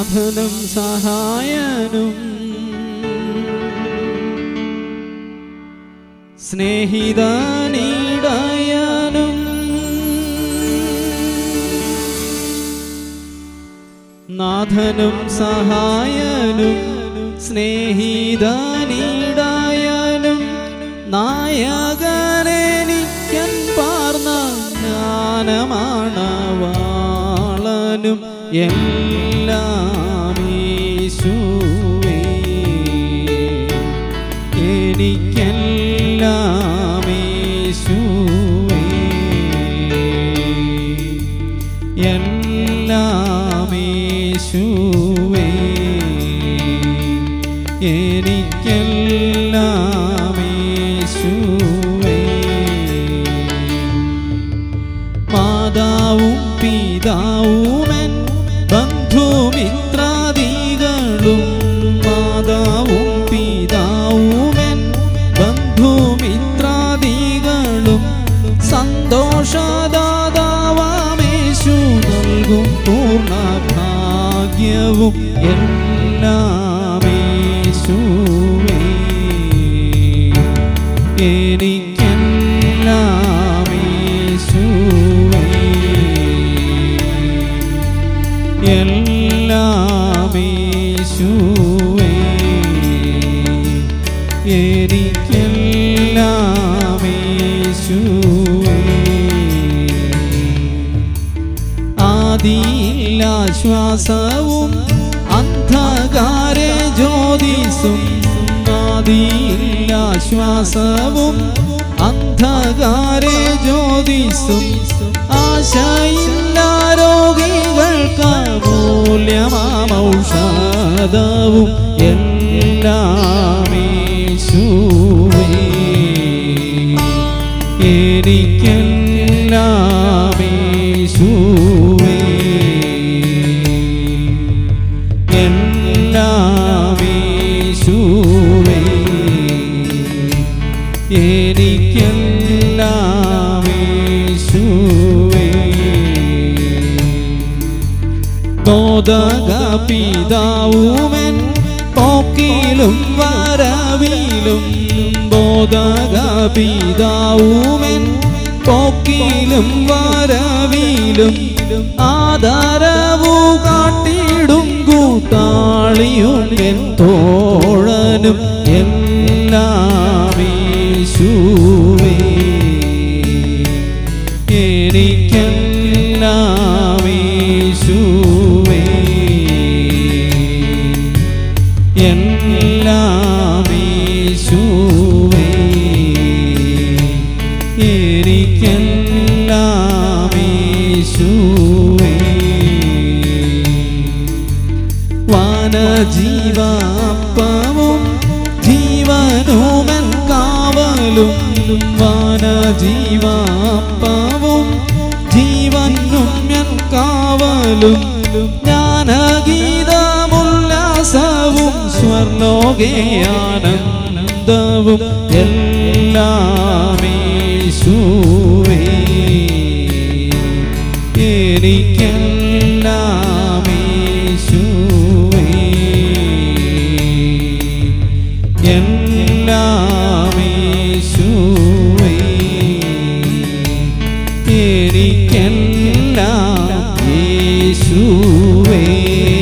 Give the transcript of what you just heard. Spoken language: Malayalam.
നാഥനും സഹായനും സ്നേഹിതനീടയനും നാഥനും സഹായനും സ്നേഹിതനീടയനും നായകനെനിക്കൻ പാർന്ന ജ്ഞാനമാണവാളനും എല്ലാം യേശുവേ എനിക്കെല്ലാം യേശുവേ എല്ലാം യേശുവേ എനിക്കെല്ലാം യേശുവേ മാതാവും പിതാവുമൻ ബന്ധുമിത്രാദികളും മാതാവും പിതാവുമൻ ബന്ധുമിത്രാദികളും സന്തോഷദാതാവാമേശു നൽകും പൂർണ്ണ ഭാഗ്യവും എല്ലാം യേശുവേ എനിക്കെല്ലാം യേശുവേ എല്ലാം യേശുവേ എനിക്കെല്ലാം യേശുവേ ആദിയില്ലാശ്വാസവും അന്ധകാരെ ജ്യോതിസും ആദിയില്ലാശ്വാസവും അന്ധകാരെ ജ്യോതിസും ആശയില്ലാ രോഗികൾക്ക് മൂല്യമാമൗഷധവും എല്ലാം യേശുവേ എനിക്കെല്ലാം യേശുവേ എല്ലാം യേശുവേ എനിക്കെല്ലാം യേശുവേ ബോധക പിതാവുമൻ പോക്കിലും വരവിലും ബോധക പിതാവുമൻ പോക്കിലും വരവിലും ആദരവു കാട്ടിടും കൂത്താളിയും എൻ തോഴനും എല്ലാം യേശുവേ എനിക്കെല്ലാം യേശുവേ എല്ലാം യേശുവേ എനിക്കെല്ലാം യേശുവേ വാനജീവാപ്പവും ജീവനുമൻ കാവലും വാനജീവാപ്പവും ജീവനും എൻ കാവലും ജ്ഞാനഗീതമുല്ലാസവും സ്വർലോകേ ആനന്ദവും എല്ലാം യേശുവേ എനിക്കെല്ലാം യേശുവേ എല്ലാം യേശുവേ എനിക്കെല്ലാം യേശുവേ